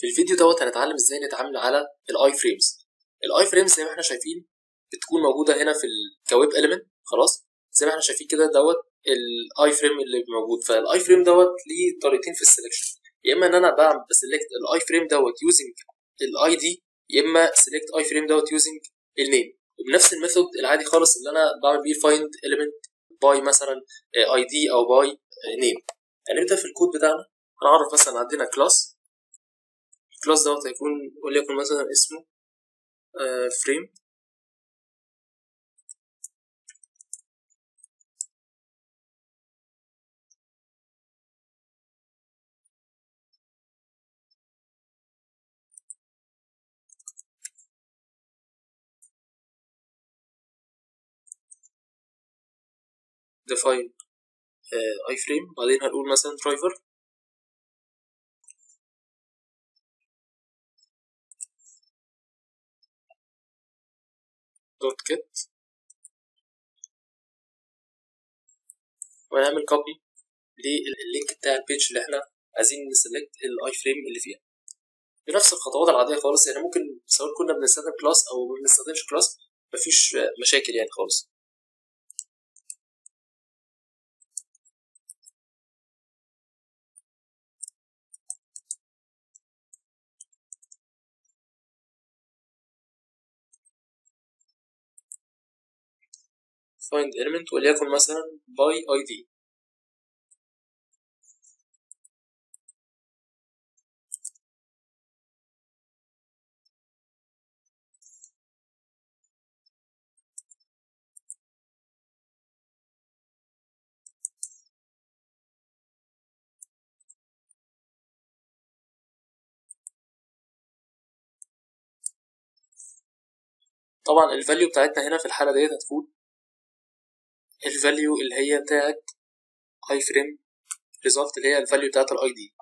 في الفيديو دوت هنتعلم ازاي نتعامل على الاي فريمز الاي فريمز زي ما احنا شايفين بتكون موجوده هنا في الكويب اليمنت خلاص زي ما احنا شايفين كده دوت الاي فريم اللي موجود فالاي فريم دوت ليه طريقتين في السلكشن يا اما ان انا بعمل بسلكت الاي فريم دوت يوزنج الاي دي يا اما سلكت اي فريم دوت يوزنج النيم وبنفس الميثود العادي خالص اللي انا بعمل بيه فايند اليمنت باي مثلا اي دي او باي نيم هنبدا في الكود بتاعنا هنعرف مثلا عندنا كلاس الكلاس دوت هيكون وليكن مثلا اسمه فريم define اي فريم بعدين هنقول مثلا driver دوت كت وهنعمل كوبي لللينك بتاع البيج اللي احنا عايزين نسلكت الاي فريم اللي فيها بنفس الخطوات العاديه خالص يعني ممكن سواء كنا بنستخدم كلاس او ما بنستخدمش كلاس مفيش مشاكل يعني خالص find element وليكن مثلا by id طبعا الفاليو بتاعتنا هنا في الحالة ديت هتكون الفاليو اللي هي بتاعت اي فريم ريزلت اللي هي الفاليو بتاعت الاي دي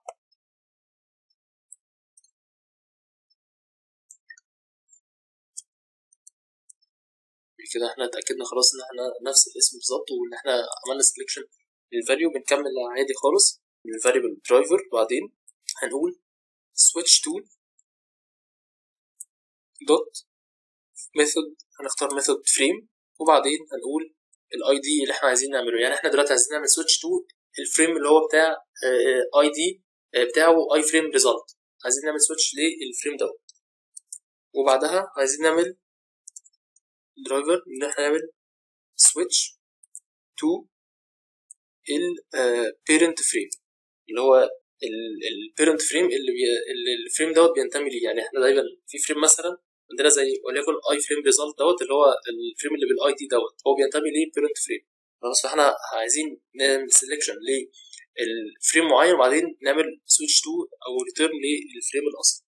كده احنا اتاكدنا خلاص ان احنا نفس الاسم بالظبط وان احنا عملنا سelection للفاليو بنكمل عادي خالص الفاريبل درايفر بعدين هنقول switch to دوت ميثود هنختار ميثود فريم وبعدين هنقول الاي دي اللي احنا عايزين نعمله يعني احنا دلوقتي عايزين نعمل سويتش تو الفريم اللي هو بتاع اي دي بتاعه اي فريم ريزلت عايزين نعمل سويتش للفريم دوت وبعدها عايزين نعمل درايفر ان احنا نعمل سويتش تو البيرنت فريم اللي هو البيرنت فريم اللي بي... اللي الفريم دوت بينتمي ليه يعني احنا دايما في فريم مثلا عندنا زي وليكن اي فريم ريزلت دوت اللي هو الفريم اللي بالاي دي دوت هو بينتمي لبيرنت فريم خلاص فاحنا عايزين نعمل سelection للفريم معين وبعدين نعمل سويتش تو او ريتيرن للفريم الاصلي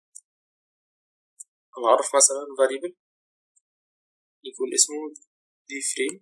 هنعرف مثلا variable يكون اسمه دي فريم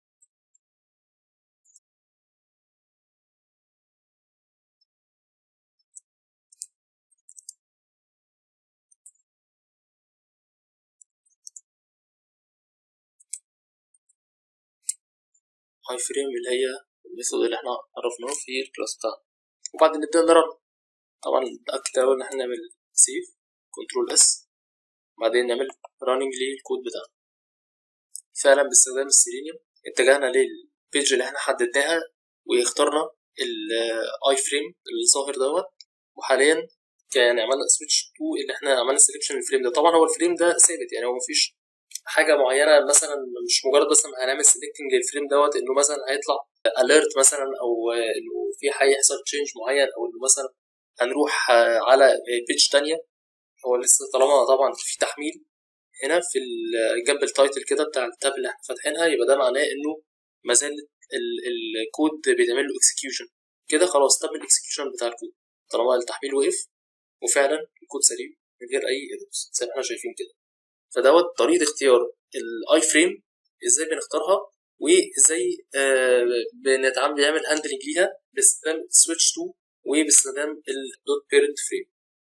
اي فريم اللي هي الميثود اللي احنا عرفناه في الكلاس بتاعنا وبعدين نبدا نرن طبعا نتاكد الاول ان احنا نعمل سيف كنترول اس بعدين نعمل راننج للكود بتاعنا فعلا باستخدام السيلينيوم اتجهنا للبيج اللي احنا حددناها واخترنا الاي فريم الظاهر دوت وحاليا كان عملنا سويتش تو اللي احنا عملنا سelection للفريم ده طبعا هو الفريم ده ثابت يعني هو مفيش حاجه معينه مثلا مش مجرد مثلا هنعمل سيلكتنج للفريم دوت انه مثلا هيطلع اليرت مثلا او انه في هيحصل تشينج معين او انه مثلا هنروح على بيج تانية هو لسه طالما طبعا في تحميل هنا في جنب التايتل كده بتاع التاب اللي احنا فاتحينها يبقى ده معناه انه ما زال الكود بيتعمل له اكسكيوشن كده خلاص تم الاكسكيوشن بتاع الكود طالما التحميل وقف وفعلا الكود سليم من غير اي ايرورز زي ما احنا شايفين كده فدوت طريقه اختيار الاي فريم ازاي بنختارها وازاي آه بنتعامل بنعمل هاندلنج ليها باستخدام سويتش تو وباستخدام الدوت بيرنت فريم